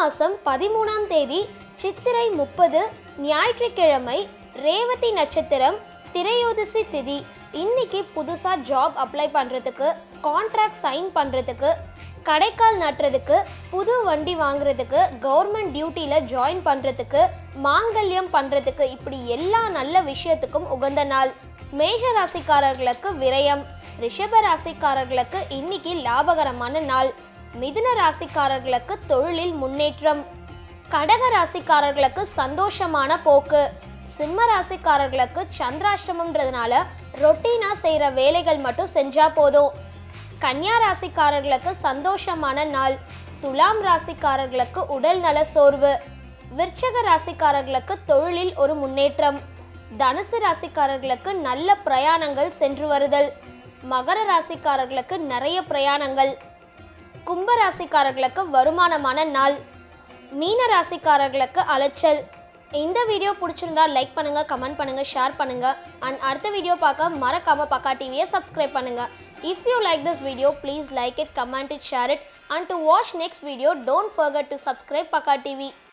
மாதம் பதிமூணாம் தேதி சித்திரை முப்பது ஞாயிற்றுக்கிழமை ரேவதி நட்சத்திரம் திரையோதசி திதி இன்னைக்கு புதுசாக ஜாப் அப்ளை பண்ணுறதுக்கு கான்ட்ராக்ட் சைன் பண்ணுறதுக்கு கடைக்கால் நட்டுறதுக்கு புது வண்டி வாங்குறதுக்கு கவர்மெண்ட் டியூட்டியில் ஜாயின் பண்ணுறதுக்கு மாங்கல்யம் பண்ணுறதுக்கு இப்படி எல்லா நல்ல விஷயத்துக்கும் உகந்த நாள் மேஷ ராசிக்காரர்களுக்கு விரயம் ரிஷப ராசிக்காரர்களுக்கு இன்னைக்கு லாபகரமான நாள் மிதுன ராசிக்காரர்களுக்கு தொழிலில் முன்னேற்றம் கடக ராசிக்காரர்களுக்கு சந்தோஷமான போக்கு சிம்ம ராசிக்காரர்களுக்கு சந்திராஷ்டமம்ன்றதுனால ரொட்டீனா செய்கிற வேலைகள் மட்டும் செஞ்சா போதும் கன்னியா ராசிக்காரர்களுக்கு சந்தோஷமான நாள் துலாம் ராசிக்காரர்களுக்கு உடல் நல சோர்வு விருச்சக ராசிக்காரர்களுக்கு தொழிலில் ஒரு முன்னேற்றம் தனுசு ராசிக்காரர்களுக்கு நல்ல பிரயாணங்கள் சென்று வருதல் மகர ராசிக்காரர்களுக்கு நிறைய பிரயாணங்கள் கும்ப ராசிக்காரர்களுக்கு வருமானமான நாள் மீன ராசிக்காரர்களுக்கு அலைச்சல் இந்த வீடியோ பிடிச்சிருந்தா லைக் பண்ணுங்க கமெண்ட் பண்ணுங்க ஷேர் பண்ணுங்க அண்ட் அடுத்த வீடியோ பார்க்க மறக்காம பக்கா டிவியை சப்ஸ்கிரைப் பண்ணுங்க if you like this video please like it comment it share it and to watch next video don't forget to subscribe Pakka TV